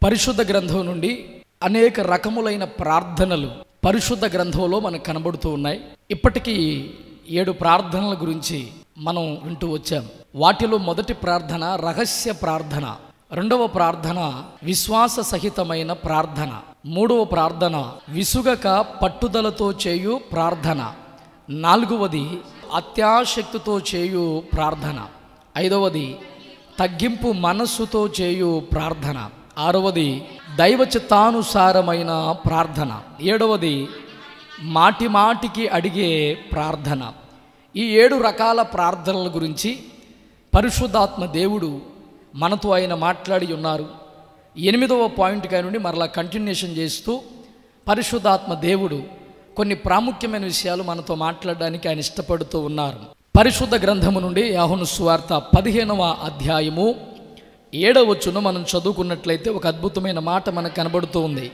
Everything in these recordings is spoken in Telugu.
పరిశుద్ధ గ్రంథం నుండి అనేక రకములైన ప్రార్థనలు పరిశుద్ధ గ్రంథంలో మనకు కనబడుతూ ఉన్నాయి ఇప్పటికీ ఏడు ప్రార్థనల గురించి మనం వింటూ వచ్చాం వాటిలో మొదటి ప్రార్థన రహస్య ప్రార్థన రెండవ ప్రార్థన విశ్వాస సహితమైన ప్రార్థన మూడవ ప్రార్థన విసుగక పట్టుదలతో చేయు ప్రార్థన నాలుగవది అత్యాశక్తితో చేయు ప్రార్థన ఐదవది తగ్గింపు మనస్సుతో చేయు ప్రార్థన ఆరవది దైవ చిత్తానుసారమైన ప్రార్థన ఏడవది మాటి మాటికి అడిగే ప్రార్థన ఈ ఏడు రకాల ప్రార్థనల గురించి పరిశుద్ధాత్మ దేవుడు మనతో ఆయన మాట్లాడి ఉన్నారు ఎనిమిదవ పాయింట్ నుండి మరలా కంటిన్యూషన్ చేస్తూ పరిశుద్ధాత్మ దేవుడు కొన్ని ప్రాముఖ్యమైన విషయాలు మనతో మాట్లాడడానికి ఆయన ఇష్టపడుతూ ఉన్నారు పరిశుద్ధ గ్రంథము నుండి యాహును సువార్త పదిహేనవ అధ్యాయము ఏడవచ్చును మనం చదువుకున్నట్లయితే ఒక అద్భుతమైన మాట మనకు కనబడుతూ ఉంది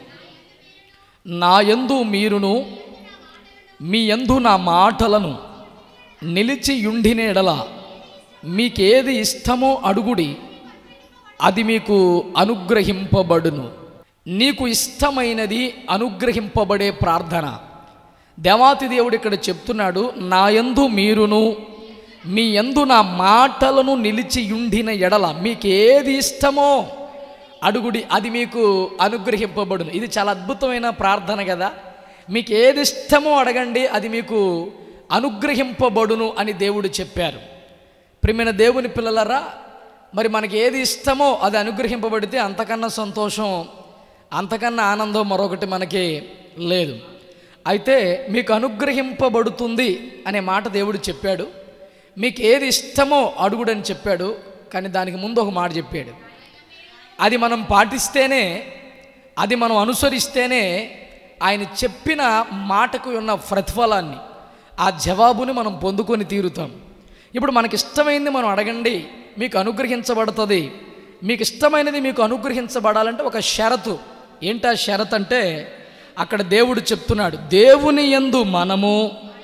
నా యందు మీరును మీ యందు నా మాటలను నిలిచి యుండిన ఎడల మీకేది ఇష్టమో అడుగుడి అది మీకు అనుగ్రహింపబడును నీకు ఇష్టమైనది అనుగ్రహింపబడే ప్రార్థన దేవాతి దేవుడు ఇక్కడ చెప్తున్నాడు నా యందు మీరును మీ యందు నా మాటలను నిలిచి యుండిన ఎడల మీకు ఏది ఇష్టమో అడుగుడి అది మీకు అనుగ్రహింపబడును ఇది చాలా అద్భుతమైన ప్రార్థన కదా మీకు ఏది ఇష్టమో అడగండి అది మీకు అనుగ్రహింపబడును అని దేవుడు చెప్పారు ప్రియమైన దేవుని పిల్లలరా మరి మనకి ఏది ఇష్టమో అది అనుగ్రహింపబడితే అంతకన్నా సంతోషం అంతకన్నా ఆనందం మరొకటి మనకి లేదు అయితే మీకు అనుగ్రహింపబడుతుంది అనే మాట దేవుడు చెప్పాడు మీకు ఏది ఇష్టమో అడుగుడని చెప్పాడు కానీ దానికి ముందు ఒక మాట చెప్పాడు అది మనం పాటిస్తేనే అది మనం అనుసరిస్తేనే ఆయన చెప్పిన మాటకు ఉన్న ప్రతిఫలాన్ని ఆ జవాబుని మనం పొందుకొని తీరుతాం ఇప్పుడు మనకి ఇష్టమైంది మనం అడగండి మీకు అనుగ్రహించబడుతుంది మీకు ఇష్టమైనది మీకు అనుగ్రహించబడాలంటే ఒక షరతు ఏంటా షరత్ అంటే అక్కడ దేవుడు చెప్తున్నాడు దేవుని యందు మనము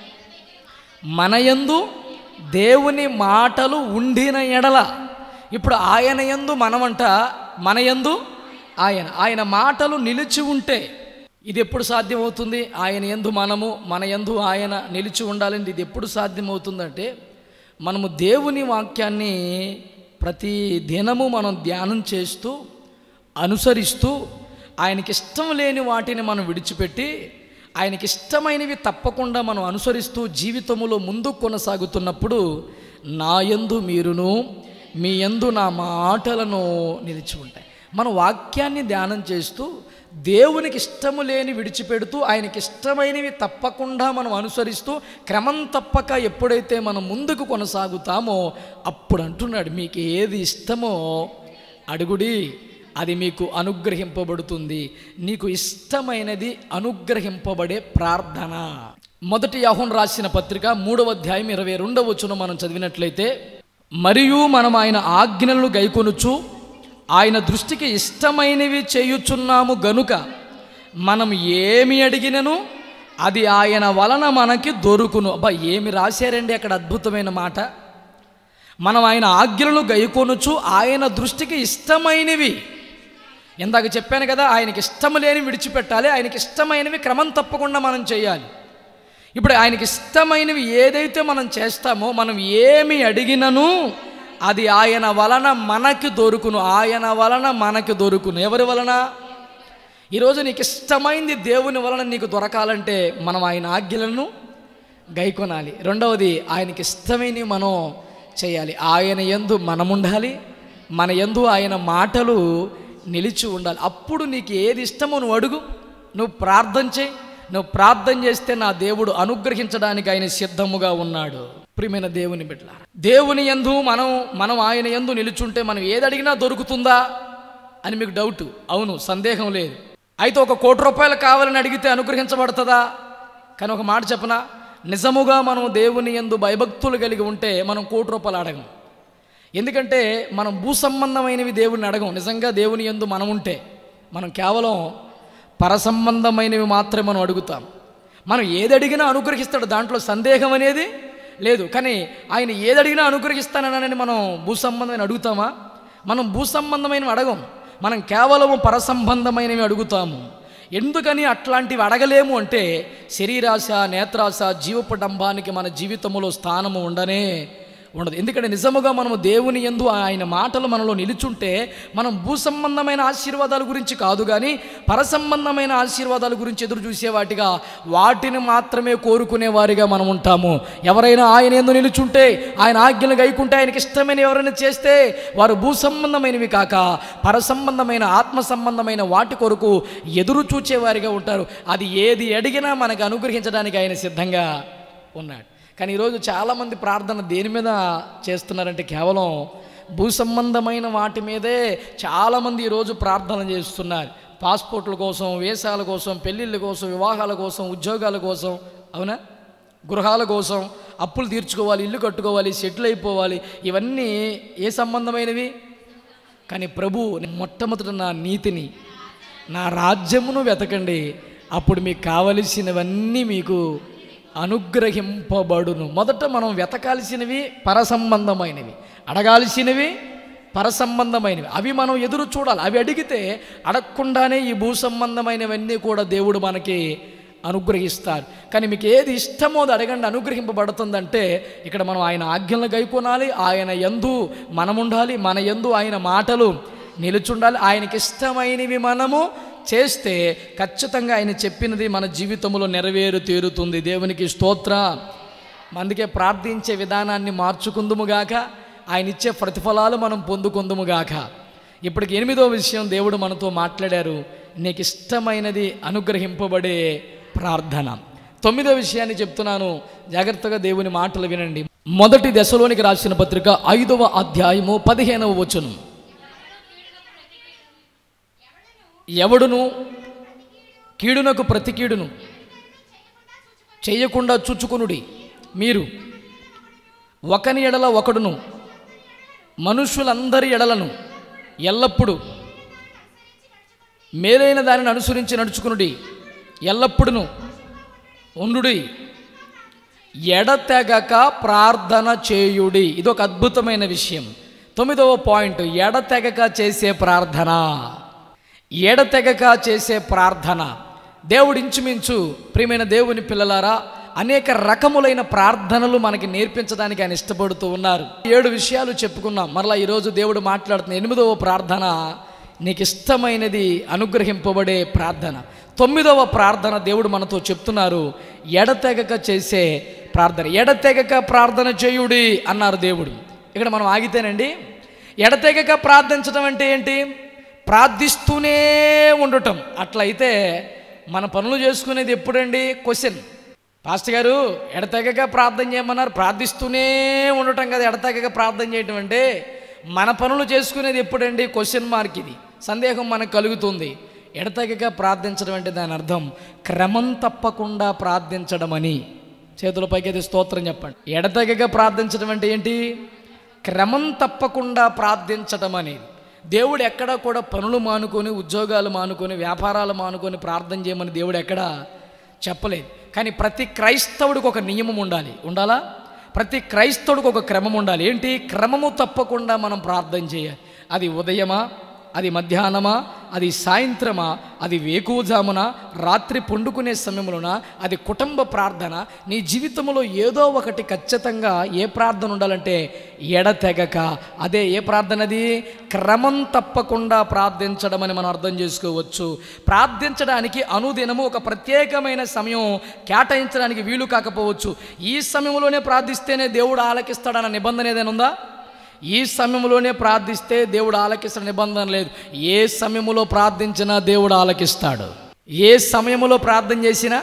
మన యందు దేవుని మాటలు ఉండిన ఎడల ఇప్పుడు ఆయన యందు మనమంట మన యందు ఆయన ఆయన మాటలు నిలిచి ఉంటే ఇది ఎప్పుడు సాధ్యమవుతుంది ఆయన యందు మనము మన యందు ఆయన నిలిచి ఉండాలంటే ఇది ఎప్పుడు సాధ్యమవుతుందంటే మనము దేవుని వాక్యాన్ని ప్రతి దినము మనం ధ్యానం చేస్తూ అనుసరిస్తూ ఆయనకి ఇష్టం లేని వాటిని మనం విడిచిపెట్టి ఆయనకి ఇష్టమైనవి తప్పకుండా మనం అనుసరిస్తూ జీవితములో ముందుకు కొనసాగుతున్నప్పుడు నా యందు మీరును మీ యందు నా మాటలను నిలిచి ఉంటాయి మన వాక్యాన్ని ధ్యానం చేస్తూ దేవునికి ఇష్టము లేని విడిచిపెడుతూ ఆయనకి ఇష్టమైనవి తప్పకుండా మనం అనుసరిస్తూ క్రమం తప్పక ఎప్పుడైతే మనం ముందుకు కొనసాగుతామో అప్పుడు అంటున్నాడు మీకు ఏది ఇష్టమో అడుగుడి అది మీకు అనుగ్రహింపబడుతుంది నీకు ఇష్టమైనది అనుగ్రహింపబడే ప్రార్థన మొదటి యాహోన్ రాసిన పత్రిక మూడవ అధ్యాయం ఇరవై రెండవ వచ్చును మనం చదివినట్లయితే మరియు మనం ఆయన ఆజ్ఞలను గైకొనుచు ఆయన దృష్టికి ఇష్టమైనవి చేయుచున్నాము గనుక మనం ఏమి అడిగినను అది ఆయన వలన మనకి దొరుకును అబ్బా ఏమి రాశారండి అక్కడ అద్భుతమైన మాట మనం ఆయన ఆజ్ఞలను గైకొనుచు ఆయన దృష్టికి ఇష్టమైనవి ఇందాక చెప్పాను కదా ఆయనకి ఇష్టం లేని విడిచిపెట్టాలి ఆయనకి ఇష్టమైనవి క్రమం తప్పకుండా మనం చేయాలి ఇప్పుడు ఆయనకి ఇష్టమైనవి ఏదైతే మనం చేస్తామో మనం ఏమి అడిగినను అది ఆయన వలన మనకి దొరుకును ఆయన వలన మనకి దొరుకును ఎవరి వలన ఈరోజు నీకు ఇష్టమైంది దేవుని వలన నీకు దొరకాలంటే మనం ఆయన ఆజ్ఞలను గైకొనాలి రెండవది ఆయనకి ఇష్టమైనవి మనం చేయాలి ఆయన ఎందు మనం ఉండాలి మన ఎందు ఆయన మాటలు నిలిచి ఉండాలి అప్పుడు నీకు ఏది ఇష్టమో నువ్వు అడుగు నువ్వు ప్రార్థన చేయి నువ్వు ప్రార్థన చేస్తే నా దేవుడు అనుగ్రహించడానికి ఆయన సిద్ధముగా ఉన్నాడు ప్రియమైన దేవుని బిడ్డ దేవుని ఎందు మనం మనం ఆయన ఎందు నిలుచుంటే మనం ఏది అడిగినా దొరుకుతుందా అని మీకు డౌట్ అవును సందేహం లేదు అయితే ఒక కోటి రూపాయలు కావాలని అడిగితే అనుగ్రహించబడుతుందా కానీ ఒక మాట చెప్పనా నిజముగా మనం దేవుని ఎందు భయభక్తులు కలిగి ఉంటే మనం కోటి రూపాయలు అడగం ఎందుకంటే మనం భూ సంబంధమైనవి దేవుని అడగం నిజంగా దేవుని ఎందు మనం ఉంటే మనం కేవలం పరసంబంధమైనవి మాత్రమే మనం అడుగుతాం మనం ఏది అడిగినా అనుగ్రహిస్తాడు దాంట్లో సందేహం అనేది లేదు కానీ ఆయన ఏది అడిగినా అనుగ్రహిస్తానని మనం భూ సంబంధమైన అడుగుతామా మనం భూ సంబంధమైన అడగం మనం కేవలము పరసంబంధమైనవి అడుగుతాము ఎందుకని అట్లాంటివి అడగలేము అంటే శరీరాశ నేత్రాశ జీవపు డంబానికి మన జీవితంలో స్థానము ఉండనే ఉండదు ఎందుకంటే నిజముగా మనము దేవుని ఎందు ఆయన మాటలు మనలో నిలుచుంటే మనం భూ సంబంధమైన ఆశీర్వాదాల గురించి కాదు కానీ పరసంబంధమైన ఆశీర్వాదాల గురించి ఎదురు చూసేవాటిగా వాటిని మాత్రమే కోరుకునే వారిగా మనం ఉంటాము ఎవరైనా ఆయన ఎందు నిలుచుంటే ఆయన ఆజ్ఞలు గైకుంటే ఆయనకి ఇష్టమైన ఎవరైనా చేస్తే వారు భూ సంబంధమైనవి కాక పరసంబంధమైన ఆత్మ సంబంధమైన వాటి కొరకు ఎదురు చూచేవారిగా ఉంటారు అది ఏది అడిగినా మనకు అనుగ్రహించడానికి ఆయన సిద్ధంగా ఉన్నాడు కానీ ఈరోజు చాలామంది ప్రార్థన దేని మీద చేస్తున్నారంటే కేవలం భూ సంబంధమైన వాటి మీదే చాలామంది ఈరోజు ప్రార్థన చేస్తున్నారు పాస్పోర్ట్ల కోసం వేసాల కోసం పెళ్ళిళ్ళ కోసం వివాహాల కోసం ఉద్యోగాల కోసం అవునా గృహాల కోసం అప్పులు తీర్చుకోవాలి ఇల్లు కట్టుకోవాలి సెటిల్ అయిపోవాలి ఇవన్నీ ఏ సంబంధమైనవి కానీ ప్రభు మొట్టమొదట నా నీతిని నా రాజ్యమును వెతకండి అప్పుడు మీకు కావలసినవన్నీ మీకు అనుగ్రహింపబడును మొదట మనం వెతకాల్సినవి పరసంబంధమైనవి అడగాల్సినవి పరసంబంధమైనవి అవి మనం ఎదురు చూడాలి అవి అడిగితే అడగకుండానే ఈ భూ సంబంధమైనవన్నీ కూడా దేవుడు మనకి అనుగ్రహిస్తారు కానీ మీకు ఏది ఇష్టమో అది అడగండి అనుగ్రహింపబడుతుందంటే ఇక్కడ మనం ఆయన ఆజ్ఞలను గైకొనాలి ఆయన ఎందు మనం ఉండాలి మన ఎందు ఆయన మాటలు నిలుచుండాలి ఆయనకి ఇష్టమైనవి మనము చేస్తే ఖచ్చితంగా ఆయన చెప్పినది మన జీవితంలో నెరవేరు తీరుతుంది దేవునికి స్తోత్ర అందుకే ప్రార్థించే విధానాన్ని మార్చుకుందుముగాక ఆయన ఇచ్చే ప్రతిఫలాలు మనం పొందుకుందుముగాక ఇప్పటికి ఎనిమిదో విషయం దేవుడు మనతో మాట్లాడారు నీకు ఇష్టమైనది అనుగ్రహింపబడే ప్రార్థన తొమ్మిదో విషయాన్ని చెప్తున్నాను జాగ్రత్తగా దేవుని మాటలు వినండి మొదటి దశలోనికి రాసిన పత్రిక ఐదవ అధ్యాయము పదిహేనవ వచనం ఎవడును కీడునకు ప్రతి కీడును చేయకుండా చుచ్చుకునుడి మీరు ఒకని ఎడల ఒకడును మనుషులందరి ఎడలను ఎల్లప్పుడూ మేలైన దానిని అనుసరించి నడుచుకునుడి ఎల్లప్పుడును ఉండుడి ఎడతెగక ప్రార్థన చేయుడి ఇది ఒక అద్భుతమైన విషయం తొమ్మిదవ పాయింట్ ఎడతెగక చేసే ప్రార్థన ఎడతెగక చేసే ప్రార్థన దేవుడు ఇంచుమించు ప్రియమైన దేవుని పిల్లలారా అనేక రకములైన ప్రార్థనలు మనకి నేర్పించడానికి ఆయన ఇష్టపడుతూ ఉన్నారు ఏడు విషయాలు చెప్పుకున్నాం మరలా ఈరోజు దేవుడు మాట్లాడుతున్న ఎనిమిదవ ప్రార్థన నీకు ఇష్టమైనది అనుగ్రహింపబడే ప్రార్థన తొమ్మిదవ ప్రార్థన దేవుడు మనతో చెప్తున్నారు ఎడతెగక చేసే ప్రార్థన ఎడతెగక ప్రార్థన చేయుడి అన్నారు దేవుడు ఇక్కడ మనం ఆగితేనండి ఎడతెగక ప్రార్థించడం అంటే ఏంటి ప్రార్థిస్తూనే ఉండటం అట్లయితే మన పనులు చేసుకునేది ఎప్పుడండి క్వశ్చన్ పాస్టర్ గారు ఎడతెగక ప్రార్థన చేయమన్నారు ప్రార్థిస్తూనే ఉండటం కదా ఎడతెగక ప్రార్థన చేయటం అంటే మన పనులు చేసుకునేది ఎప్పుడండి క్వశ్చన్ మార్క్ ఇది సందేహం మనకు కలుగుతుంది ఎడతెగక ప్రార్థించడం అంటే దాని అర్థం క్రమం తప్పకుండా ప్రార్థించడం అని చేతుల పైకి స్తోత్రం చెప్పండి ఎడతెగక ప్రార్థించడం అంటే ఏంటి క్రమం తప్పకుండా ప్రార్థించడం అనేది దేవుడు ఎక్కడ కూడా పనులు మానుకొని ఉద్యోగాలు మానుకొని వ్యాపారాలు మానుకొని ప్రార్థన చేయమని దేవుడు ఎక్కడ చెప్పలేదు కానీ ప్రతి క్రైస్తవుడికి ఒక నియమం ఉండాలి ఉండాలా ప్రతి క్రైస్తవుడికి ఒక క్రమం ఉండాలి ఏంటి క్రమము తప్పకుండా మనం ప్రార్థన చేయాలి అది ఉదయమా అది మధ్యాహ్నమా అది సాయంత్రమా అది వేకువజామున రాత్రి పండుకునే సమయంలోన అది కుటుంబ ప్రార్థన నీ జీవితంలో ఏదో ఒకటి ఖచ్చితంగా ఏ ప్రార్థన ఉండాలంటే ఎడతెగక అదే ఏ ప్రార్థన అది క్రమం తప్పకుండా ప్రార్థించడం అని మనం అర్థం చేసుకోవచ్చు ప్రార్థించడానికి అనుదినము ఒక ప్రత్యేకమైన సమయం కేటాయించడానికి వీలు కాకపోవచ్చు ఈ సమయంలోనే ప్రార్థిస్తేనే దేవుడు ఆలకిస్తాడన్న నిబంధన ఏదైనా ఉందా ఈ సమయంలోనే ప్రార్థిస్తే దేవుడు ఆలకిస్తున్న నిబంధన లేదు ఏ సమయంలో ప్రార్థించినా దేవుడు ఆలకిస్తాడు ఏ సమయంలో ప్రార్థన చేసినా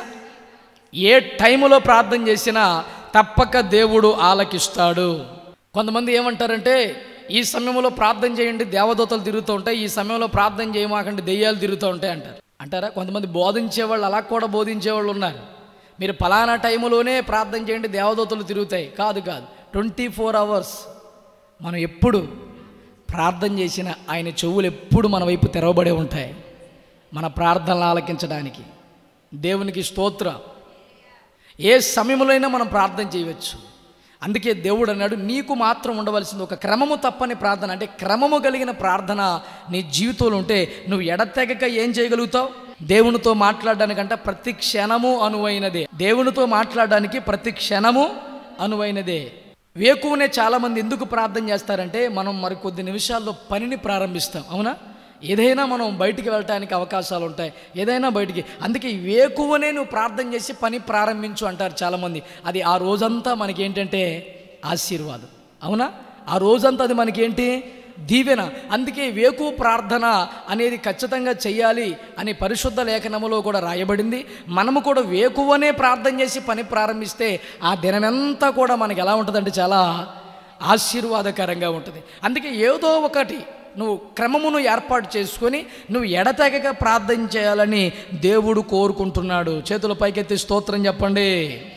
ఏ టైములో ప్రార్థన చేసినా తప్పక దేవుడు ఆలకిస్తాడు కొంతమంది ఏమంటారంటే ఈ సమయంలో ప్రార్థన చేయండి దేవదూతలు తిరుగుతూ ఉంటాయి ఈ సమయంలో ప్రార్థన చేయమాకండి దెయ్యాలు తిరుగుతూ ఉంటాయి అంటారు అంటారా కొంతమంది బోధించేవాళ్ళు అలా కూడా బోధించేవాళ్ళు ఉన్నారు మీరు ఫలానా టైములోనే ప్రార్థన చేయండి దేవదూతలు తిరుగుతాయి కాదు కాదు ట్వంటీ ఫోర్ అవర్స్ మనం ఎప్పుడు ప్రార్థన చేసిన ఆయన చెవులు ఎప్పుడు మన వైపు తెరవబడే ఉంటాయి మన ప్రార్థనలు ఆలకించడానికి దేవునికి స్తోత్ర ఏ సమయంలో అయినా మనం ప్రార్థన చేయవచ్చు అందుకే దేవుడు అన్నాడు నీకు మాత్రం ఉండవలసింది ఒక క్రమము తప్పని ప్రార్థన అంటే క్రమము కలిగిన ప్రార్థన నీ జీవితంలో ఉంటే నువ్వు ఎడతెగక ఏం చేయగలుగుతావు దేవునితో మాట్లాడడానికంటే ప్రతి క్షణము అనువైనదే దేవునితో మాట్లాడడానికి ప్రతి క్షణము అనువైనదే వేకువనే చాలామంది ఎందుకు ప్రార్థన చేస్తారంటే మనం మరికొద్ది నిమిషాల్లో పనిని ప్రారంభిస్తాం అవునా ఏదైనా మనం బయటికి వెళ్ళటానికి అవకాశాలు ఉంటాయి ఏదైనా బయటికి అందుకే వేకువనే నువ్వు ప్రార్థన చేసి పని ప్రారంభించు అంటారు చాలామంది అది ఆ రోజంతా మనకి ఏంటంటే ఆశీర్వాదం అవునా ఆ రోజంతా అది మనకేంటి దీవెన అందుకే వేకు ప్రార్థన అనేది ఖచ్చితంగా చెయ్యాలి అని పరిశుద్ధ లేఖనములో కూడా రాయబడింది మనము కూడా వేకువనే ప్రార్థన చేసి పని ప్రారంభిస్తే ఆ దినమంతా కూడా మనకి ఎలా ఉంటుందంటే చాలా ఆశీర్వాదకరంగా ఉంటుంది అందుకే ఏదో ఒకటి నువ్వు క్రమమును ఏర్పాటు చేసుకొని నువ్వు ఎడతెగక ప్రార్థన చేయాలని దేవుడు కోరుకుంటున్నాడు చేతుల పైకెత్తి స్తోత్రం చెప్పండి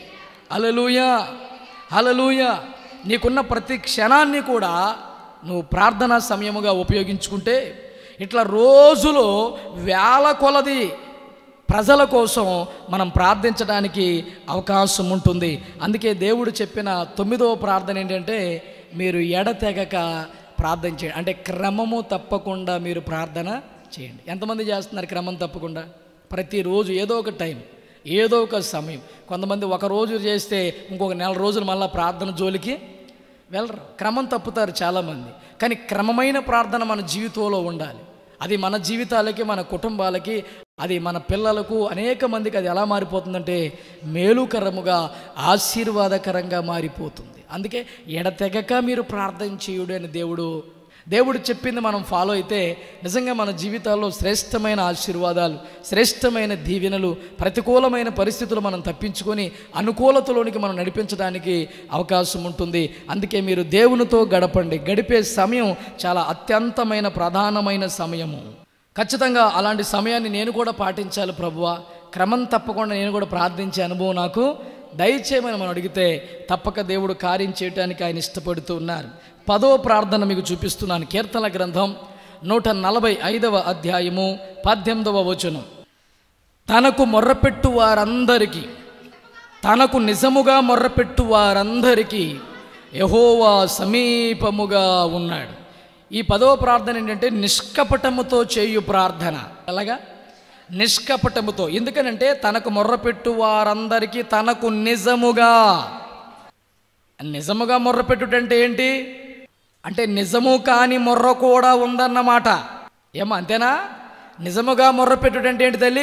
అలలుయ అలలుయ నీకున్న ప్రతి క్షణాన్ని కూడా నువ్వు ప్రార్థనా సమయముగా ఉపయోగించుకుంటే ఇట్లా రోజులో వేల కొలది ప్రజల కోసం మనం ప్రార్థించడానికి అవకాశం ఉంటుంది అందుకే దేవుడు చెప్పిన తొమ్మిదవ ప్రార్థన ఏంటంటే మీరు ఎడతెగక ప్రార్థన చేయండి అంటే క్రమము తప్పకుండా మీరు ప్రార్థన చేయండి ఎంతమంది చేస్తున్నారు క్రమం తప్పకుండా ప్రతిరోజు ఏదో ఒక టైం ఏదో ఒక సమయం కొంతమంది ఒక రోజు చేస్తే ఇంకొక నెల రోజులు మళ్ళీ ప్రార్థన జోలికి వెళ్ళరు క్రమం తప్పుతారు చాలామంది కానీ క్రమమైన ప్రార్థన మన జీవితంలో ఉండాలి అది మన జీవితాలకి మన కుటుంబాలకి అది మన పిల్లలకు అనేక మందికి అది ఎలా మారిపోతుందంటే మేలుకరముగా ఆశీర్వాదకరంగా మారిపోతుంది అందుకే ఎడతెగక మీరు ప్రార్థన చేయుడు అని దేవుడు దేవుడు చెప్పింది మనం ఫాలో అయితే నిజంగా మన జీవితాల్లో శ్రేష్టమైన ఆశీర్వాదాలు శ్రేష్టమైన దీవెనలు ప్రతికూలమైన పరిస్థితులు మనం తప్పించుకొని అనుకూలతలోనికి మనం నడిపించడానికి అవకాశం ఉంటుంది అందుకే మీరు దేవునితో గడపండి గడిపే సమయం చాలా అత్యంతమైన ప్రధానమైన సమయము ఖచ్చితంగా అలాంటి సమయాన్ని నేను కూడా పాటించాలి ప్రభువా క్రమం తప్పకుండా నేను కూడా ప్రార్థించే అనుభవం నాకు దయచేయమని మనం అడిగితే తప్పక దేవుడు కార్యం చేయడానికి ఆయన ఇష్టపడుతూ ఉన్నారు పదో ప్రార్థన మీకు చూపిస్తున్నాను కీర్తన గ్రంథం నూట నలభై ఐదవ అధ్యాయము పద్దెనిమిదవ వచనం తనకు మొర్రపెట్టు వారందరికీ తనకు నిజముగా మొర్రపెట్టు వారందరికీ యహోవా సమీపముగా ఉన్నాడు ఈ పదవ ప్రార్థన ఏంటంటే నిష్కపటముతో చేయు ప్రార్థన అలాగా నిష్కపటముతో ఎందుకనంటే తనకు మొర్రపెట్టు వారందరికీ తనకు నిజముగా నిజముగా మొర్రపెట్టుటంటే ఏంటి అంటే నిజము కాని మొర్ర కూడా ఉందన్నమాట ఏమో అంతేనా నిజముగా మొర్రపెట్టుటంటే ఏంటి తల్లి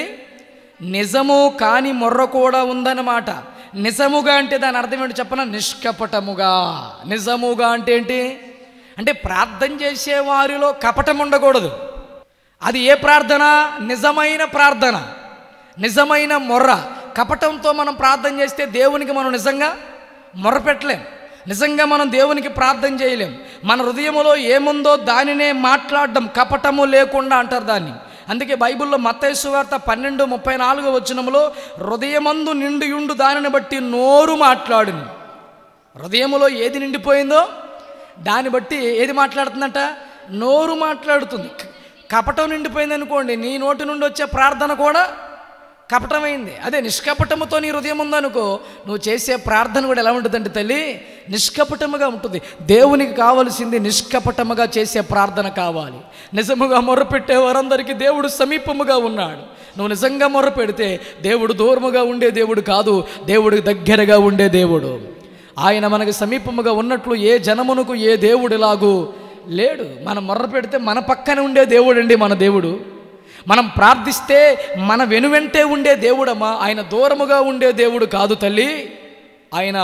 నిజము కాని మొర్ర కూడా ఉందన్నమాట నిజముగా అంటే దాని అర్థం ఏంటి చెప్పన నిష్కపటముగా నిజముగా అంటే ఏంటి అంటే ప్రార్థన చేసే వారిలో కపటం ఉండకూడదు అది ఏ ప్రార్థన నిజమైన ప్రార్థన నిజమైన మొర్ర కపటంతో మనం ప్రార్థన చేస్తే దేవునికి మనం నిజంగా మొర్రపెట్టలేం నిజంగా మనం దేవునికి ప్రార్థన చేయలేం మన హృదయములో ఏముందో దానినే మాట్లాడడం కపటము లేకుండా అంటారు దాన్ని అందుకే బైబిల్లో మత్తైసు వార్త పన్నెండు ముప్పై నాలుగు వచ్చినములో హృదయమందు నిండియుండు దానిని బట్టి నోరు మాట్లాడును హృదయములో ఏది నిండిపోయిందో దాన్ని బట్టి ఏది మాట్లాడుతుందంట నోరు మాట్లాడుతుంది క- కపటం నిండిపోయింది అనుకోండి నీ నోటి నుండి వచ్చే ప్రార్థన కూడా కపటమైంది అదే నిష్కపటముతో నీ హృదయం ఉందనుకో నువ్వు చేసే ప్రార్థన కూడా ఎలా ఉంటుందంటే తల్లి నిష్కపటముగా ఉంటుంది దేవునికి కావలసింది నిష్కపటముగా చేసే ప్రార్థన కావాలి నిజముగా మొర్రపెట్టే వారందరికీ దేవుడు సమీపముగా ఉన్నాడు నువ్వు నిజంగా మొర్రపెడితే దేవుడు దూరముగా ఉండే దేవుడు కాదు దేవుడికి దగ్గరగా ఉండే దేవుడు ఆయన మనకు సమీపముగా ఉన్నట్లు ఏ జనమునకు ఏ దేవుడిలాగు లేడు మనం మొర్ర పెడితే మన పక్కన ఉండే దేవుడు అండి మన దేవుడు మనం ప్రార్థిస్తే మన వెనువెంటే ఉండే దేవుడమ్మా ఆయన దూరముగా ఉండే దేవుడు కాదు తల్లి ఆయన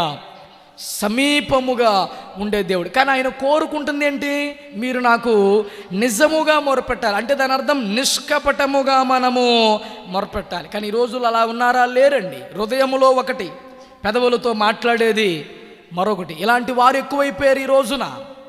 సమీపముగా ఉండే దేవుడు కానీ ఆయన కోరుకుంటుంది ఏంటి మీరు నాకు నిజముగా మొరపెట్టాలి అంటే దాని అర్థం నిష్కపటముగా మనము మొరపెట్టాలి కానీ ఈ రోజులు అలా ఉన్నారా లేరండి హృదయములో ఒకటి పెదవులతో మాట్లాడేది మరొకటి ఇలాంటి వారు ఎక్కువైపోయారు ఈ రోజున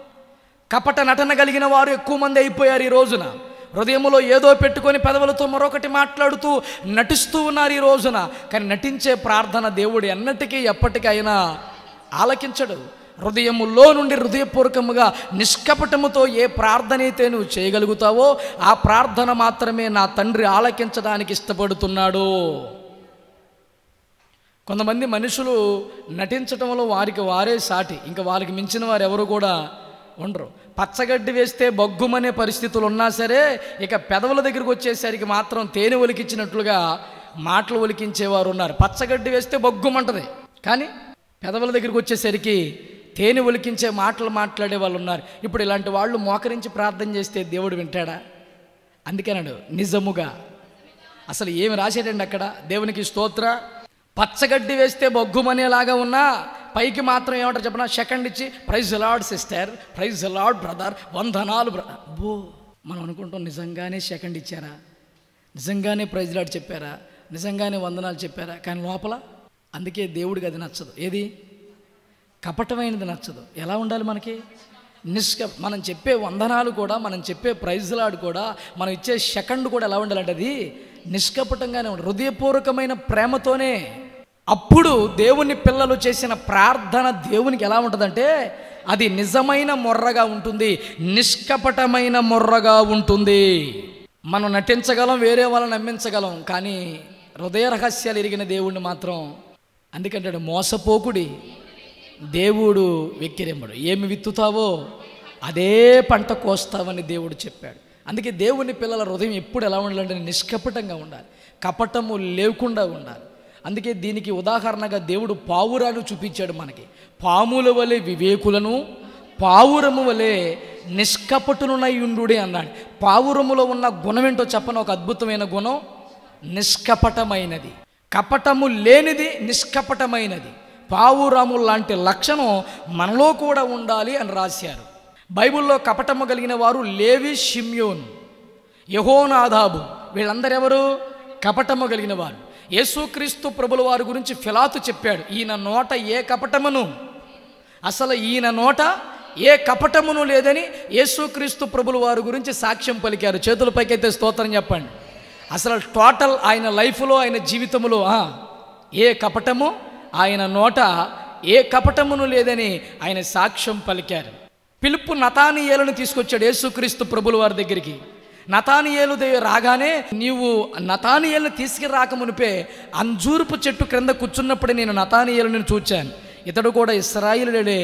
కపట నటన కలిగిన వారు ఎక్కువ మంది అయిపోయారు ఈ రోజున హృదయములో ఏదో పెట్టుకొని పెదవులతో మరొకటి మాట్లాడుతూ నటిస్తూ ఉన్నారు ఈ రోజున కానీ నటించే ప్రార్థన దేవుడు ఎన్నటికీ ఎప్పటికైనా ఆలకించడు హృదయములో నుండి హృదయపూర్వకముగా నిష్కపటముతో ఏ ప్రార్థన అయితే నువ్వు చేయగలుగుతావో ఆ ప్రార్థన మాత్రమే నా తండ్రి ఆలకించడానికి ఇష్టపడుతున్నాడు కొంతమంది మనుషులు నటించటంలో వారికి వారే సాటి ఇంకా వారికి మించిన వారు ఎవరు కూడా ఉండరు పచ్చగడ్డి వేస్తే బొగ్గుమనే పరిస్థితులు ఉన్నా సరే ఇక పెదవుల దగ్గరికి వచ్చేసరికి మాత్రం తేనె ఒలికించినట్లుగా మాటలు ఒలికించేవారు ఉన్నారు పచ్చగడ్డి వేస్తే బొగ్గుమంటది కానీ పెదవుల దగ్గరికి వచ్చేసరికి తేనె ఒలికించే మాటలు మాట్లాడే వాళ్ళు ఉన్నారు ఇప్పుడు ఇలాంటి వాళ్ళు మోకరించి ప్రార్థన చేస్తే దేవుడు వింటాడా అందుకేనాడు నిజముగా అసలు ఏమి రాశాడండి అక్కడ దేవునికి స్తోత్ర పచ్చగడ్డి వేస్తే బొగ్గుమనేలాగా ఉన్నా పైకి మాత్రం ఏమంటారు చెప్పనా సెకండ్ ఇచ్చి praise lord sister praise lord brother వందనాలు బ్రదర్ బో మనం అనుకుంటాం నిజంగానే సెకండ్ ఇచ్చారా నిజంగానే ప్రైజ్ లార్డ్ చెప్పారా నిజంగానే వందనాలు చెప్పారా కానీ లోపల అందుకే దేవుడికి అది నచ్చదు ఏది కపటమైనది నచ్చదు ఎలా ఉండాలి మనకి నిష్క మనం చెప్పే వందనాలు కూడా మనం చెప్పే ప్రైజ్లాడు కూడా మనం ఇచ్చే సెకండ్ కూడా ఎలా ఉండాలంటే అది నిష్కపటంగానే ఉండాలి హృదయపూర్వకమైన ప్రేమతోనే అప్పుడు దేవుని పిల్లలు చేసిన ప్రార్థన దేవునికి ఎలా ఉంటుందంటే అది నిజమైన మొర్రగా ఉంటుంది నిష్కపటమైన మొర్రగా ఉంటుంది మనం నటించగలం వేరే వాళ్ళని నమ్మించగలం కానీ హృదయ రహస్యాలు ఎరిగిన దేవుణ్ణి మాత్రం అందుకంటాడు మోసపోకుడి దేవుడు వెక్కిరెమ్మడు ఏమి విత్తుతావో అదే పంట కోస్తావని దేవుడు చెప్పాడు అందుకే దేవుని పిల్లల హృదయం ఎప్పుడు ఎలా ఉండాలంటే నిష్కపటంగా ఉండాలి కపటము లేకుండా ఉండాలి అందుకే దీనికి ఉదాహరణగా దేవుడు పావురాను చూపించాడు మనకి పాముల వలె వివేకులను పావురము వలె నిష్కపటునునై ఉండుడే అన్నాడు పావురములో ఉన్న గుణం ఏంటో చెప్పను ఒక అద్భుతమైన గుణం నిష్కపటమైనది కపటము లేనిది నిష్కపటమైనది పావురాము లాంటి లక్షణం మనలో కూడా ఉండాలి అని రాశారు బైబిల్లో కపటము కలిగిన వారు లేవి షిమ్యోన్ యహోనాదాబు వీళ్ళందరూ ఎవరు కపటము కలిగిన వారు యేసుక్రీస్తు ప్రభుల వారి గురించి ఫిలాతు చెప్పాడు ఈయన నోట ఏ కపటమును అసలు ఈయన నోట ఏ కపటమును లేదని యేసుక్రీస్తు ప్రభుల వారి గురించి సాక్ష్యం పలికారు చేతుల పైకైతే స్తోత్రం చెప్పండి అసలు టోటల్ ఆయన లైఫ్లో ఆయన జీవితంలో ఆ, ఏ కపటము ఆయన నోట ఏ కపటమును లేదని ఆయన సాక్ష్యం పలికారు పిలుపు నతానియేలను తీసుకొచ్చాడు యేసుక్రీస్తు ప్రభుల వారి దగ్గరికి నతానియేలు దగ్గర రాగానే నీవు నతానియేలను తీసుకురాక మునిపే అంజూరుపు చెట్టు క్రింద కూర్చున్నప్పుడే నేను నతానియేలుని చూచాను ఇతడు కూడా ఇస్రాయిలుడే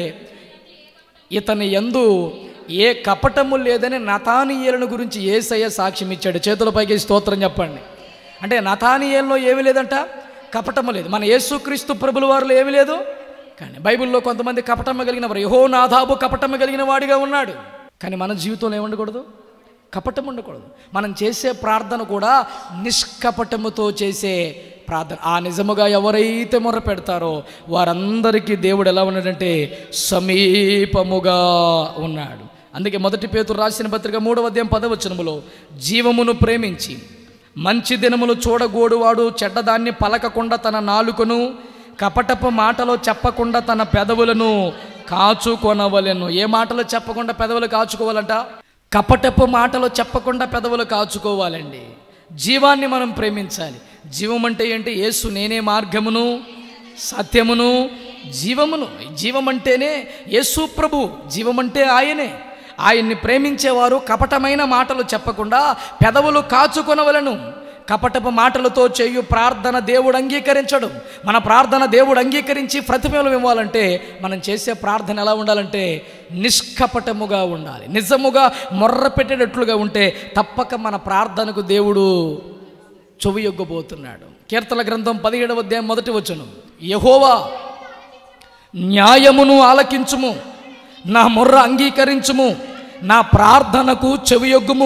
ఇతని యందు ఏ కపటము లేదని నతానియేలుని గురించి ఏసయ్య సాక్ష్యం ఇచ్చాడు చేతులపైకి స్తోత్రం చెప్పండి అంటే నతానియేల్లో ఏమీ లేదంట కపటము లేదు మన యేసుక్రీస్తు ప్రభుల వారిలో ఏమీ లేదు కానీ బైబిల్లో కొంతమంది కపటము కలిగిన వారు యహో నాదాబు కపటము కలిగిన వాడిగా ఉన్నాడు కానీ మన జీవితంలో ఏముండకూడదు కపటం ఉండకూడదు మనం చేసే ప్రార్థన కూడా నిష్కపటముతో చేసే ప్రార్థన ఆ నిజముగా ఎవరైతే మొర పెడతారో వారందరికీ దేవుడు ఎలా ఉన్నాడంటే సమీపముగా ఉన్నాడు అందుకే మొదటి పేతురు రాసిన పత్రిక మూడవ అధ్యాయం పదవచనములో జీవమును ప్రేమించి మంచి దినములు చూడగోడువాడు చెడ్డదాన్ని పలకకుండా తన నాలుకను కపటపు మాటలో చెప్పకుండా తన పెదవులను కాచుకొనవలెను ఏ మాటలు చెప్పకుండా పెదవులు కాచుకోవాలంట కపటపు మాటలు చెప్పకుండా పెదవులు కాచుకోవాలండి జీవాన్ని మనం ప్రేమించాలి జీవం అంటే ఏంటి యేసు నేనే మార్గమును సత్యమును జీవమును జీవం అంటేనే యేసు ప్రభు జీవం అంటే ఆయనే ఆయన్ని ప్రేమించేవారు కపటమైన మాటలు చెప్పకుండా పెదవులు కాచుకొనవలను కపటపు మాటలతో చేయు ప్రార్థన దేవుడు అంగీకరించడు మన ప్రార్థన దేవుడు అంగీకరించి ప్రతిఫలం ఇవ్వాలంటే మనం చేసే ప్రార్థన ఎలా ఉండాలంటే నిష్కపటముగా ఉండాలి నిజముగా మొర్ర పెట్టేటట్లుగా ఉంటే తప్పక మన ప్రార్థనకు దేవుడు చెవియొగ్గబోతున్నాడు కీర్తన గ్రంథం పదిహేడవ అధ్యాయం మొదటి వచ్చును యహోవా న్యాయమును ఆలకించుము నా మొర్ర అంగీకరించుము నా ప్రార్థనకు చెవియొగ్గుము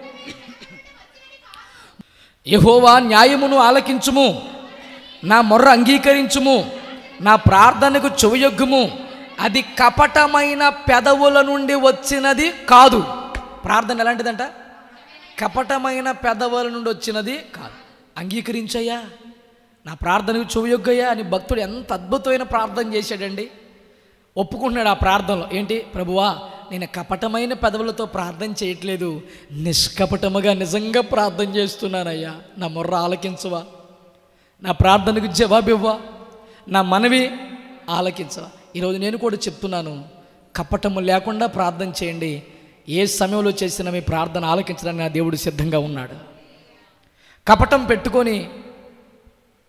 యహోవా న్యాయమును ఆలకించుము నా మొర్ర అంగీకరించుము నా ప్రార్థనకు చెవియొగ్గుము అది కపటమైన పెదవుల నుండి వచ్చినది కాదు ప్రార్థన ఎలాంటిదంట కపటమైన పెదవుల నుండి వచ్చినది కాదు అంగీకరించయ్యా నా ప్రార్థనకు చెవియొగ్గయ్యా అని భక్తుడు ఎంత అద్భుతమైన ప్రార్థన చేశాడండి ఒప్పుకుంటున్నాడు ఆ ప్రార్థనలో ఏంటి ప్రభువా నేను కపటమైన పెదవులతో ప్రార్థన చేయట్లేదు నిష్కపటముగా నిజంగా ప్రార్థన చేస్తున్నానయ్యా నా మొర్ర ఆలకించవా నా ప్రార్థనకు జవాబివ్వా నా మనవి ఆలకించవా ఈరోజు నేను కూడా చెప్తున్నాను కపటము లేకుండా ప్రార్థన చేయండి ఏ సమయంలో చేసిన మీ ప్రార్థన ఆలకించడానికి నా దేవుడు సిద్ధంగా ఉన్నాడు కపటం పెట్టుకొని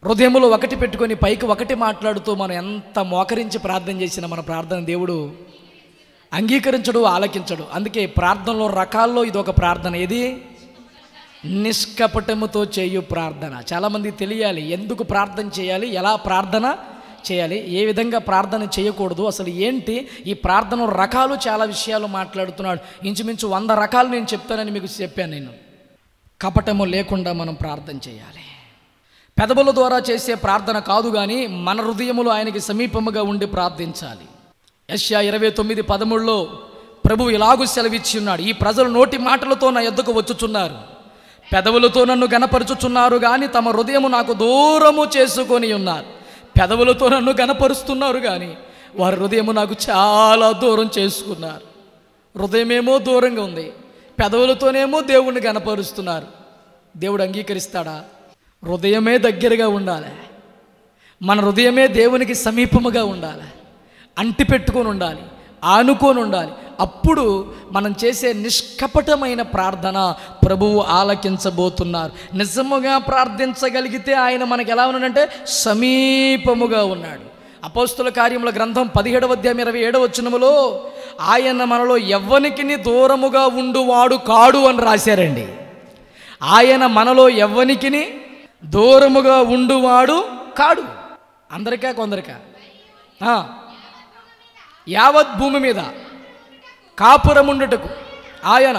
హృదయములో ఒకటి పెట్టుకొని పైకి ఒకటి మాట్లాడుతూ మనం ఎంత మోకరించి ప్రార్థన చేసినా మన ప్రార్థన దేవుడు అంగీకరించడు ఆలకించడు అందుకే ప్రార్థనలో రకాల్లో ఇది ఒక ప్రార్థన ఏది నిష్కపటముతో చేయు ప్రార్థన చాలామంది తెలియాలి ఎందుకు ప్రార్థన చేయాలి ఎలా ప్రార్థన చేయాలి ఏ విధంగా ప్రార్థన చేయకూడదు అసలు ఏంటి ఈ ప్రార్థన రకాలు చాలా విషయాలు మాట్లాడుతున్నాడు ఇంచుమించు వంద రకాలు నేను చెప్తానని మీకు చెప్పాను నేను కపటము లేకుండా మనం ప్రార్థన చేయాలి పెదవుల ద్వారా చేసే ప్రార్థన కాదు కానీ మన హృదయములో ఆయనకి సమీపముగా ఉండి ప్రార్థించాలి యశ్యా ఇరవై తొమ్మిది పదమూడులో ప్రభు ఇలాగూ సెలవిచ్చి ఉన్నాడు ఈ ప్రజలు నోటి మాటలతో నా ఎద్దుకు వచ్చుచున్నారు పెదవులతో నన్ను గనపరుచుచున్నారు కానీ తమ హృదయము నాకు దూరము చేసుకొని ఉన్నారు పెదవులతో నన్ను గనపరుస్తున్నారు కానీ వారి హృదయము నాకు చాలా దూరం చేసుకున్నారు హృదయమేమో దూరంగా ఉంది పెదవులతోనేమో దేవుణ్ణి గనపరుస్తున్నారు దేవుడు అంగీకరిస్తాడా హృదయమే దగ్గరగా ఉండాలి మన హృదయమే దేవునికి సమీపముగా ఉండాలి అంటి పెట్టుకొని ఉండాలి ఆనుకొని ఉండాలి అప్పుడు మనం చేసే నిష్కపటమైన ప్రార్థన ప్రభువు ఆలకించబోతున్నారు నిజముగా ప్రార్థించగలిగితే ఆయన మనకి ఎలా ఉన్నాడంటే సమీపముగా ఉన్నాడు అపోస్తుల కార్యముల గ్రంథం పదిహేడవ అధ్యాయం ఇరవై ఏడవ వచనములో ఆయన మనలో ఎవ్వనికి దూరముగా ఉండువాడు కాడు అని రాశారండి ఆయన మనలో ఎవ్వనికిని దూరముగా ఉండువాడు కాడు అందరికా కొందరికా ఆ. యావత్ భూమి మీద కాపురముండుటకు ఆయన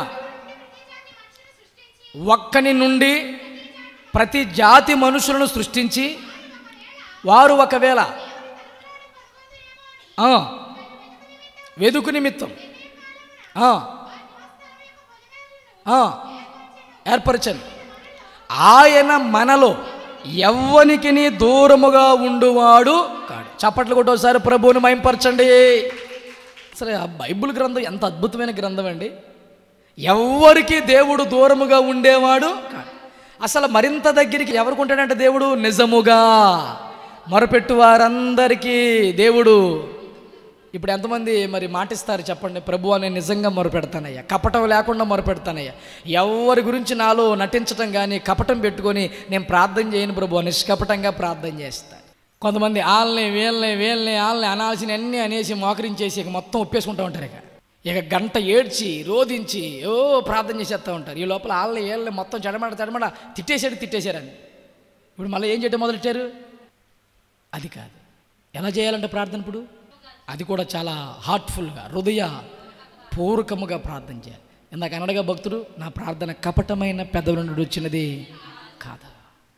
ఒక్కని నుండి ప్రతి జాతి మనుషులను సృష్టించి వారు ఒకవేళ ఆ, వెదుకు నిమిత్తం ఆ, ఆ, ఏర్పరచను ఆయన మనలో ఎవ్వనికిని దూరముగా ఉండువాడు కాడు చప్పట్లు కొట్టి ఒకసారి ప్రభువుని మయంపరచండి అసలు ఆ బైబిల్ గ్రంథం ఎంత అద్భుతమైన గ్రంథం అండి ఎవ్వరికి దేవుడు దూరముగా ఉండేవాడు కాదు అసలు మరింత దగ్గరికి ఎవరికి ఉంటాడంటే దేవుడు నిజముగా మొరపెట్టు వారందరికీ దేవుడు ఇప్పుడు ఎంతమంది మరి మాటిస్తారు చెప్పండి ప్రభు అని నిజంగా మొరపెడతానయ్యా కపటం లేకుండా మొరపెడతానయ్యా ఎవరి గురించి నాలో నటించటం కానీ కపటం పెట్టుకొని నేను ప్రార్థన చేయను ప్రభు నిష్కపటంగా ప్రార్థన చేస్తాను కొంతమంది వాళ్ళని వీళ్ళని వీళ్ళని వాళ్ళని అనాల్సిన అన్నీ అనేసి మోకరించేసి ఇక మొత్తం ఒప్పేసుకుంటూ ఉంటారు ఇక ఇక గంట ఏడ్చి రోధించి ఓ ప్రార్థన చేసేస్తూ ఉంటారు ఈ లోపల వాళ్ళని వీళ్ళని మొత్తం చెడమడ చెడమడ తిట్టేశాడు తిట్టేశారని ఇప్పుడు మళ్ళీ ఏం చేయడం మొదలెట్టారు అది కాదు ఎలా చేయాలంటే ప్రార్థన ఇప్పుడు అది కూడా చాలా హార్ట్ఫుల్గా హృదయ పూర్వకముగా ప్రార్థన చేయాలి ఇందాక అనడగా భక్తుడు నా ప్రార్థన కపటమైన పెదవుల నుండి వచ్చినది కాదా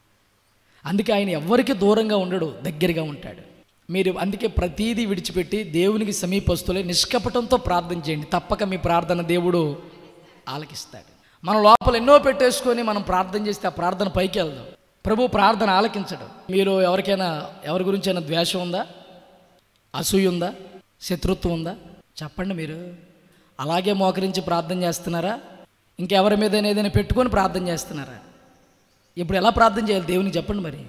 అందుకే ఆయన ఎవ్వరికి దూరంగా ఉండడు దగ్గరగా ఉంటాడు మీరు అందుకే ప్రతీదీ విడిచిపెట్టి దేవునికి సమీపస్తులే నిష్కపటంతో ప్రార్థన చేయండి తప్పక మీ ప్రార్థన దేవుడు ఆలకిస్తాడు మన లోపల ఎన్నో పెట్టేసుకొని మనం ప్రార్థన చేస్తే ఆ ప్రార్థన పైకి వెళ్దాం ప్రభు ప్రార్థన ఆలకించడు మీరు ఎవరికైనా ఎవరి గురించి అయినా ద్వేషం ఉందా అసూయ ఉందా శత్రుత్వం ఉందా చెప్పండి మీరు అలాగే మోకరించి ప్రార్థన చేస్తున్నారా ఇంకెవరి మీద ఏదైనా పెట్టుకొని ప్రార్థన చేస్తున్నారా ఇప్పుడు ఎలా ప్రార్థన చేయాలి దేవునికి చెప్పండి మరి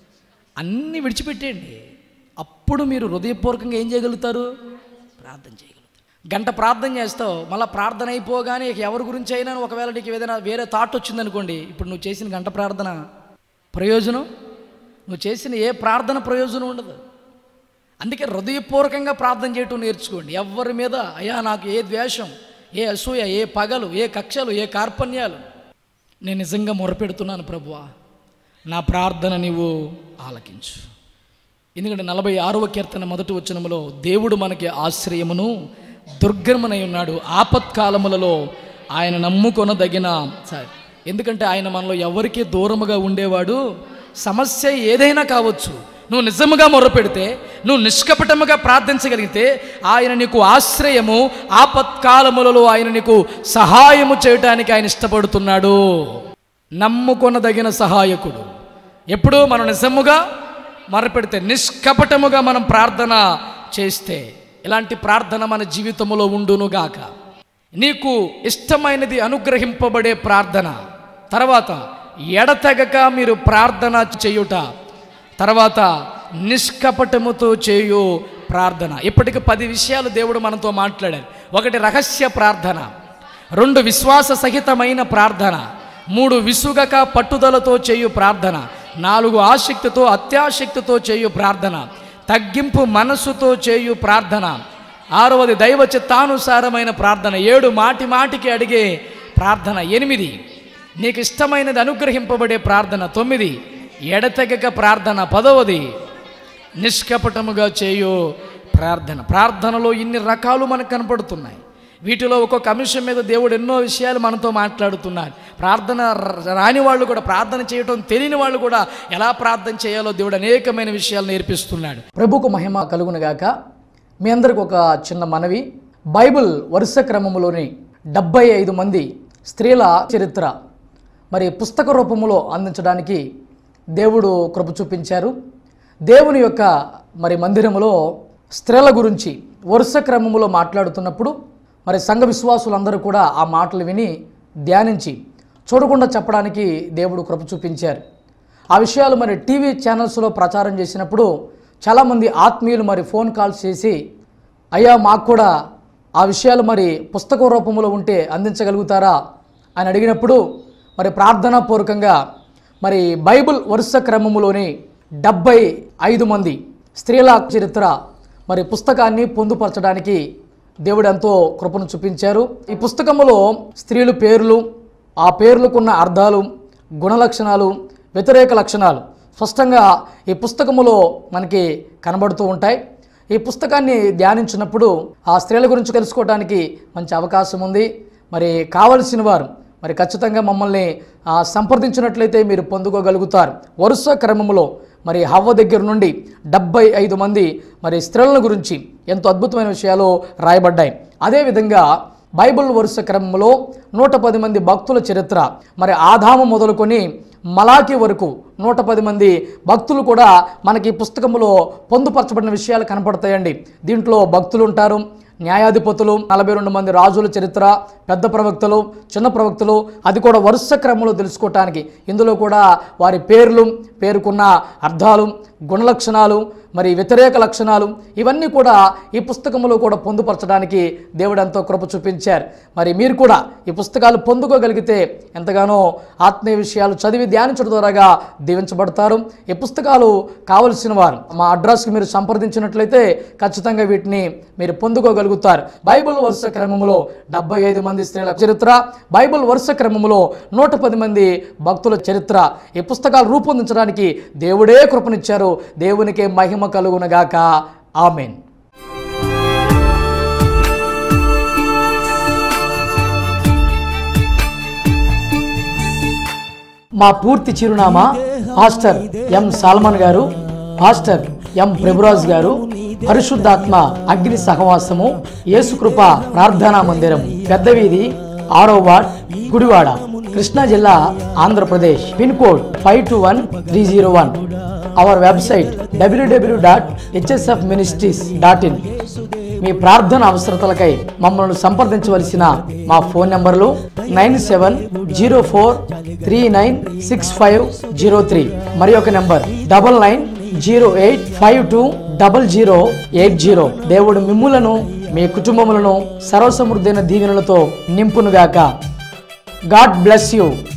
అన్నీ విడిచిపెట్టేయండి అప్పుడు మీరు హృదయపూర్వకంగా ఏం చేయగలుగుతారు ప్రార్థన చేయగలుగుతారు గంట ప్రార్థన చేస్తావు మళ్ళీ ప్రార్థన అయిపోగానే ఇక ఎవరి గురించి అయినా ఒకవేళ నీకు ఏదైనా వేరే థాట్ వచ్చిందనుకోండి ఇప్పుడు నువ్వు చేసిన గంట ప్రార్థన ప్రయోజనం నువ్వు చేసిన ఏ ప్రార్థన ప్రయోజనం ఉండదు అందుకే హృదయపూర్వకంగా ప్రార్థన చేయటం నేర్చుకోండి ఎవరి మీద అయ్యా నాకు ఏ ద్వేషం ఏ అసూయ ఏ పగలు ఏ కక్షలు ఏ కార్పణ్యాలు నేను నిజంగా మొరపెడుతున్నాను ప్రభువా నా ప్రార్థన నీవు ఆలకించు ఎందుకంటే నలభై ఆరవ కీర్తన మొదటి వచనములో దేవుడు మనకి ఆశ్రయమును దుర్గమనై ఉన్నాడు ఆపత్కాలములలో ఆయన నమ్ముకొనదగిన సార్ ఎందుకంటే ఆయన మనలో ఎవరికి దూరముగా ఉండేవాడు సమస్య ఏదైనా కావచ్చు నువ్వు నిజముగా మొర్రపెడితే నువ్వు నిష్కపటముగా ప్రార్థించగలిగితే ఆయన నీకు ఆశ్రయము ఆపత్కాలములలో ఆయన నీకు సహాయము చేయటానికి ఆయన ఇష్టపడుతున్నాడు నమ్ముకొనదగిన సహాయకుడు ఎప్పుడు మనం నిజముగా మొరపెడితే నిష్కపటముగా మనం ప్రార్థన చేస్తే ఇలాంటి ప్రార్థన మన జీవితంలో ఉండునుగాక నీకు ఇష్టమైనది అనుగ్రహింపబడే ప్రార్థన తర్వాత ఎడతెగక మీరు ప్రార్థన చేయుట తర్వాత నిష్కపటముతో చేయు ప్రార్థన ఇప్పటికి పది విషయాలు దేవుడు మనతో మాట్లాడారు ఒకటి రహస్య ప్రార్థన రెండు విశ్వాస సహితమైన ప్రార్థన మూడు విసుగక పట్టుదలతో చేయు ప్రార్థన నాలుగు ఆసక్తితో అత్యాసక్తితో చేయు ప్రార్థన తగ్గింపు మనస్సుతో చేయు ప్రార్థన ఆరవది దైవ చిత్తానుసారమైన ప్రార్థన ఏడు మాటి మాటికి అడిగే ప్రార్థన ఎనిమిది నీకు ఇష్టమైనది అనుగ్రహింపబడే ప్రార్థన తొమ్మిది ఎడతెగక ప్రార్థన పదవది నిష్కపటముగా చేయు ప్రార్థన ప్రార్థనలో ఇన్ని రకాలు మనకు కనపడుతున్నాయి వీటిలో ఒక్కొక్క అంశం మీద దేవుడు ఎన్నో విషయాలు మనతో మాట్లాడుతున్నారు ప్రార్థన ర- రాని వాళ్ళు కూడా ప్రార్థన చేయటం తెలియని వాళ్ళు కూడా ఎలా ప్రార్థన చేయాలో దేవుడు అనేకమైన విషయాలు నేర్పిస్తున్నాడు ప్రభుకు మహిమ కలుగునుగాక మీ అందరికి ఒక చిన్న మనవి బైబిల్ వరుస క్రమములోని డెబ్బై ఐదు మంది స్త్రీల చరిత్ర మరి పుస్తక రూపంలో అందించడానికి దేవుడు కృప చూపించారు దేవుని యొక్క మరి మందిరములో స్త్రీల గురించి వరుస క్రమములో మాట్లాడుతున్నప్పుడు మరి సంఘ విశ్వాసులందరూ కూడా ఆ మాటలు విని ధ్యానించి చూడకుండా చెప్పడానికి దేవుడు కృప చూపించారు ఆ విషయాలు మరి టీవీ ఛానల్స్లో ప్రచారం చేసినప్పుడు చాలామంది ఆత్మీయులు మరి ఫోన్ కాల్స్ చేసి అయ్యా మాకు కూడా ఆ విషయాలు మరి పుస్తక రూపంలో ఉంటే అందించగలుగుతారా అని అడిగినప్పుడు మరి ప్రార్థనాపూర్వకంగా మరి బైబిల్ వరుస క్రమములోని డెబ్బై ఐదు మంది స్త్రీల చరిత్ర మరి పుస్తకాన్ని పొందుపరచడానికి దేవుడు ఎంతో కృపను చూపించారు ఈ పుస్తకములో స్త్రీలు పేర్లు ఆ పేర్లకున్న అర్థాలు గుణలక్షణాలు వ్యతిరేక లక్షణాలు స్పష్టంగా ఈ పుస్తకములో మనకి కనబడుతూ ఉంటాయి ఈ పుస్తకాన్ని ధ్యానించినప్పుడు ఆ స్త్రీల గురించి తెలుసుకోవడానికి మంచి అవకాశం ఉంది మరి కావలసిన వారు మరి ఖచ్చితంగా మమ్మల్ని ఆ, సంప్రదించినట్లయితే మీరు పొందుకోగలుగుతారు వరుస క్రమంలో మరి హవ్వ దగ్గర నుండి డెబ్బై ఐదు మంది మరి స్త్రీల గురించి ఎంతో అద్భుతమైన విషయాలు రాయబడ్డాయి అదేవిధంగా బైబిల్ వరుస క్రమంలో నూట పది మంది భక్తుల చరిత్ర మరి ఆదాము మొదలుకొని మలాకి వరకు నూట పది మంది భక్తులు కూడా మనకి ఈ పుస్తకంలో పొందుపరచబడిన విషయాలు కనపడతాయండి దీంట్లో భక్తులు ఉంటారు న్యాయాధిపతులు నలభై రెండు మంది రాజుల చరిత్ర పెద్ద ప్రవక్తలు చిన్న ప్రవక్తలు అది కూడా వరుస క్రమంలో తెలుసుకోవటానికి ఇందులో కూడా వారి పేర్లు పేరుకున్న అర్థాలు గుణలక్షణాలు మరి వ్యతిరేక లక్షణాలు ఇవన్నీ కూడా ఈ పుస్తకంలో కూడా పొందుపరచడానికి దేవుడు ఎంతో కృప చూపించారు మరి మీరు కూడా ఈ పుస్తకాలు పొందుకోగలిగితే ఎంతగానో ఆత్మీయ విషయాలు చదివి ధ్యానించడం ద్వారాగా దీవించబడతారు ఈ పుస్తకాలు కావలసిన వారు మా అడ్రస్కి మీరు సంప్రదించినట్లయితే ఖచ్చితంగా వీటిని మీరు పొందుకోగలుగుతారు బైబిల్ వరుస క్రమంలో డెబ్బై ఐదు మంది స్త్రీల చరిత్ర బైబిల్ వరుస క్రమంలో నూట పది మంది భక్తుల చరిత్ర ఈ పుస్తకాలు రూపొందించడానికి దేవుడే కృపనిచ్చారు దేవునికే మహిమ కలుగునగాక ఆమెన్ మా పూర్తి చిరునామా పాస్టర్ ఎం సాల్మన్ గారు పాస్టర్ ఎం ప్రభురాజ్ గారు పరిశుద్ధాత్మ అగ్ని సహవాసము యేసుకృప ప్రార్థనా మందిరం పెద్ద వీధి ఆరో వార్డ్ గుడివాడ కృష్ణా జిల్లా Andhra Pradesh pin code five two one three zero one our website WWW dot HSF ministries dot in మీ ప్రార్థన అవసరతలకై మమ్మల్ని సంప్రదించవలసిన మా ఫోన్ నంబర్లు nine seven zero four three nine six five zero three మరి ఒక number double nine zero eight five two double zero eight zero దేవుడు మిమ్ములను మీ కుటుంబములను సర్వసమృద్ధైన దీవెనలతో నింపునుగాక గాడ్ బ్లెస్ యూ